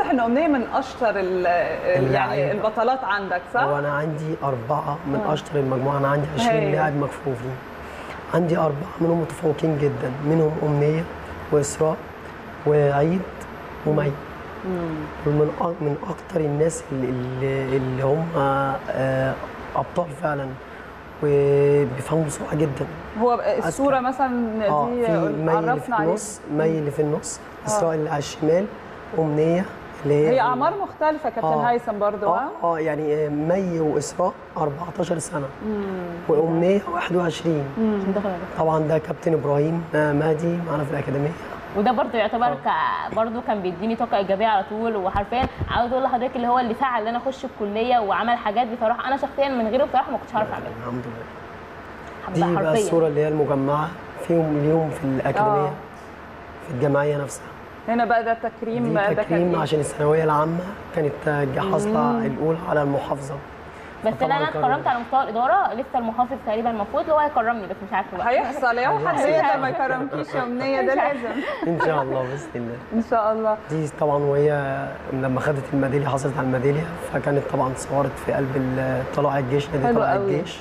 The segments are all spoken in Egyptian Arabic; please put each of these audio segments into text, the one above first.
واضح ان امنيه من اشطر ال- ال- يعني اللعيبة. البطلات عندك صح؟ هو انا عندي اربعه من اشطر المجموعه انا عندي 20 هايل. لاعب مكفوفين عندي اربعه منهم متفوقين جدا منهم امنيه واسراء وعيد ومي ومن أ- من اكتر الناس اللي, اللي, اللي هم آه، ابطال فعلا وبيفهموا بسرعه جدا هو الصوره مثلا اه دي في مي اللي في عرفنا عليها النص مي اللي في النص اسراء اللي على الشمال امنيه اللي هي هي في- اعمار مختلفه كابتن آه. هيثم برضو اه ها؟ اه يعني آه، مي واسراء 14 سنه وامنيه 21 عشان دخل عليك. طبعا ده كابتن ابراهيم آه، مهدي معانا في الاكاديميه وده برضه يعتبر ك... برضه كان بيديني طاقه ايجابيه على طول وحرفيا عاوز اقول لحضرتك اللي هو اللي فعل ان انا اخش الكليه وعمل حاجات بصراحه انا شخصيا من غيره بصراحه ما كنتش هعرف اعملها الحمد لله حب- دي بقى الصوره اللي هي المجمعه فيهم اليوم في الاكاديميه آه. في الجمعيه نفسها هنا بقى ده تكريم دي ده كان تكريم إيه؟ عشان الثانويه العامه كانت آه، حاصله الاولى على المحافظه بس فطبعاً لا انا كان- اتكرمت على مستوى الاداره لسه المحافظ تقريبا المفروض اللي هو هيكرمني بس مش عارفه بقى هيحصل يا حد يقدر ما يكرمكيش يا امنيه ده لازم ان شاء الله باذن الله ان شاء الله دي طبعا وهي لما خدت الميداليه حصلت على الميداليه فكانت طبعا صورت في قلب ال- طلائع الجيش نادي حلو طلائع قوي. الجيش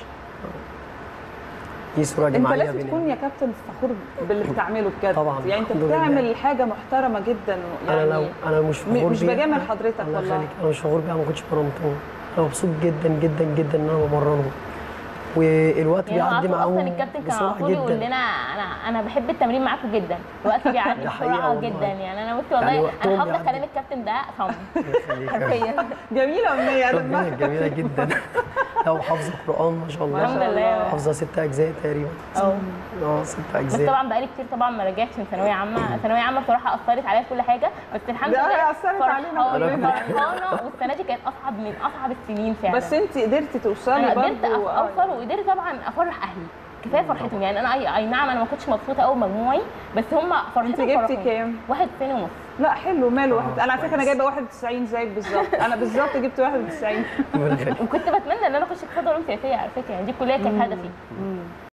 دي صوره انت جماعيه لازم بين- تكون يا كابتن فخور باللي بتعمله بجد طبعاً، يعني انت الحمد لله. بتعمل حاجه محترمه جدا يعني انا لو انا مش م- فخور مش بيها. بجامل حضرتك الله والله. يخليك انا مش فخور بيها ما كنتش برمتهم انا مبسوط جدا جدا جدا ان انا بمرنهم والوقت يعني هو بيعدي عارفه معاهم اصلا الكابتن كان على بسرعه طول يقول جدا لنا انا انا بحب التمرين معاكم جدا الوقت بيعدي ده حقيقة بسرعه والله. جدا يعني انا بصي والله يعني انا وقتهم حافظه بيعدي. كلام الكابتن ده صم الله يخليك. حرفيا جميله امنيه انا ربنا جميله جدا لو حافظه قران ما شاء الله الحمد لله. حافظه ست اجزاء تقريبا اه اه ست بس اجزاء طبعا بقالي كتير طبعا ما رجعتش من ثانويه عامه ثانويه عامه بصراحه اثرت عليا في كل حاجه بس الحمد ده لله هي أثرت علينا فرحانه كلنا. فرحانه والسنه دي كانت اصعب من اصعب السنين فعلا بس انت قدرتي توصلي انا قدرت برضه أف- اوصل وقدرت طبعا افرح اهلي كفايه فرحتهم يعني انا اي, أي نعم انا ما كنتش مبسوطه قوي بمجموعي بس هم فرحتهم انت جبتي فرحوني. كام؟ واحد تاني ونص لا حلو ماله واحد انا على فكره انا كويس. جايبه 91 زيك بالظبط انا بالظبط جبت 91 ربنا يخليك. وكنت بتمنى ان انا اخش اقتصاد علوم سياسيه على فكره يعني دي الكليه كانت هدفي